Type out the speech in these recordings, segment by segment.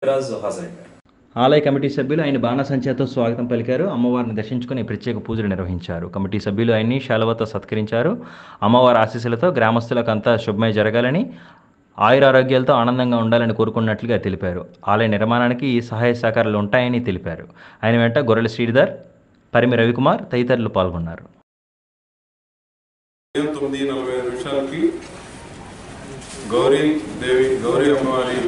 రాజు హాజరయ్యారు ఆలయ కమిటీ సభ్యులు ఆయన బాణసంచాతో స్వాగతం పలికారు అమ్మవారిని దర్శించుకుని ప్రత్యేక పూజలు నిర్వహించారు కమిటీ సభ్యులు ఆయన్ని శాలువతో సత్కరించారు అమ్మవారి ఆశీస్సులతో గ్రామస్తులకు అంతా శుభమై జరగాలని ఆయురారోగ్యాలతో ఆనందంగా ఉండాలని కోరుకున్నట్లుగా తెలిపారు ఆలయ నిర్మాణానికి ఈ సహాయ సహకారాలు ఉంటాయని తెలిపారు ఆయన వెంట గొర్రెల శ్రీధర్ పరిమి రవికుమార్ తదితరులు పాల్గొన్నారు ఉదయం తొమ్మిది నలభై ఐదు నిమిషాలకి గౌరీ దేవి గౌరీ అమ్మవారి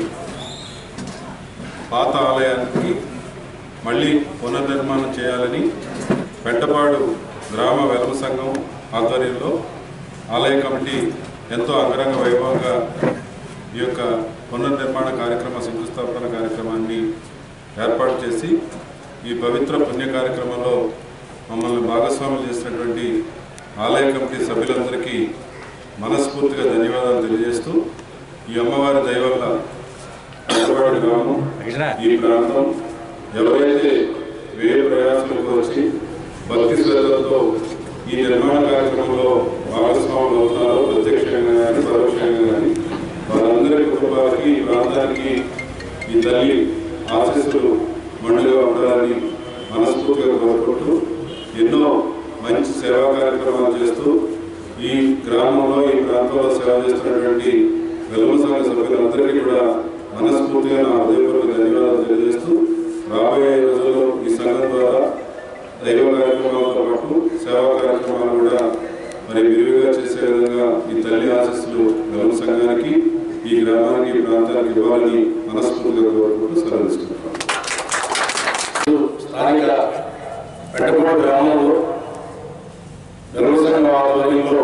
పాత ఆలయానికి మళ్ళీ పునర్నిర్మాణం చేయాలని పెంటపాడు గ్రామ వెలమ సంఘం ఆధ్వర్యంలో ఆలయ కమిటీ ఎంతో అంగరంగ వైభవంగా ఈ యొక్క పునర్నిర్మాణ కార్యక్రమ శంకుస్థాపన కార్యక్రమాన్ని ఏర్పాటు చేసి ఈ పవిత్ర పుణ్య కార్యక్రమంలో మమ్మల్ని భాగస్వాములు చేసినటువంటి ఆలయ కమిటీ సభ్యులందరికీ మనస్ఫూర్తిగా ధన్యవాదాలు తెలియజేస్తూ ఈ అమ్మవారి దయ వల్ల పెద్దపాడు గ్రామం ఈ ప్రాంతం ఎవరైతే వేరే ప్రయాసాలకు వచ్చి భక్తి శ్రద్ధలతో ఈ నిర్మాణ కార్యక్రమంలో భాగస్వాములు అవుతున్నారో ప్రత్యక్షంగా కానీ పరోక్షంగా కానీ వారందరి కుటుంబాలకి ఈ ప్రాంతానికి ఈ తల్లి ఆశీస్సులు మండుగా ఉండాలని మనస్ఫూర్తిగా కోరుకుంటూ ఎన్నో మంచి సేవా కార్యక్రమాలు చేస్తూ ఈ గ్రామంలో ఈ ప్రాంతంలో సేవ చేస్తున్నటువంటి వెలుమ సంఘ సభ్యులందరికీ కూడా మనస్ఫూర్తిగా నా హృదయపూర్వక ధన్యవాదాలు తెలియజేస్తూ రాబోయే రోజుల్లో ఈ సంఘం ద్వారా దైవ కార్యక్రమాలతో పాటు సేవా కార్యక్రమాలు కూడా మరి విరివిగా చేసే విధంగా ఈ తల్లి ఆశస్సులు వెలుమ సంఘానికి ఈ గ్రామానికి ఈ ప్రాంతానికి ఇవ్వాలని మనస్ఫూర్తిగా కోరుకుంటూ సెలవిస్తున్నాను స్థానిక పెట్టకోట గ్రామంలో నిర్వసంగ ఆధ్వర్యంలో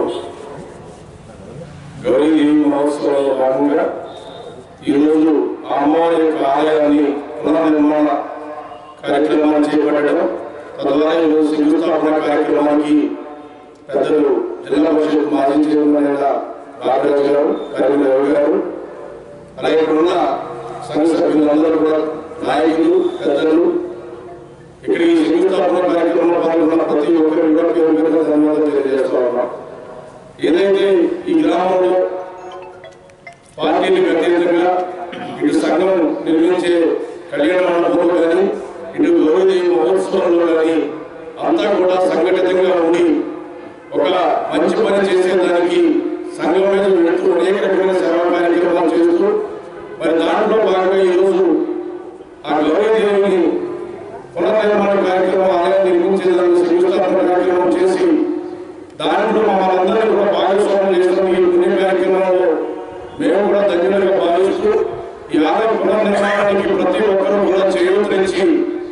గౌరీదేవి మహోత్సవంలో భాగంగా ఈరోజు ఆ అమ్మవారి యొక్క ఆలయాన్ని పునర్నిర్మాణ కార్యక్రమాన్ని చేపట్టడం తద్వారా ఈరోజు శంకుస్థాపన కార్యక్రమానికి పెద్దలు జిల్లా పరిషత్ మాజీ చైర్మన్ అయిన నాగరాజు గారు కరీం రవి గారు అలాగే ఇక్కడ ఉన్న సంఘ సభ్యులందరూ కూడా నాయకులు పెద్దలు ఇక్కడికి శంకుస్థాపన కార్యక్రమంలో పాల్గొన్న ప్రతి ఒక్కరు కూడా పేరు పేరున ధన్యవాదాలు తెలియజేస్తా ఉన్నాం ఏదైతే ఈ గ్రామంలో పార్టీలకు అతీతంగా ఇటు సంఘం నిర్మించే కళ్యాణ మండపంలో కానీ ఇటు గౌరవదేవి మహోత్సవంలో కానీ అంతా కూడా సంఘటితంగా ఉండి ఒక మంచి పని చేసేదానికి సంఘం మీద వెళ్తూ అనేక రకమైన సేవా కార్యక్రమాలు చేస్తూ మరి దాంట్లో భాగంగా ఈరోజు ఆ గౌరవదేవిని పునర్నిర్మాణ కార్యక్రమం ఆలయం నిర్మించేదానికి శంకుస్థాపన కార్యక్రమం చేసి దాంట్లో మమ్మల్ని అందరినీ కూడా భాగస్వామ్యం చేసిన ఈ పుణ్య కార్యక్రమంలో మేము కూడా ధన్యులుగా భావిస్తూ ఈ ఆలయ పునర్నిర్మాణానికి ప్రతి ఒక్కరూ కూడా చేయూతనిచ్చి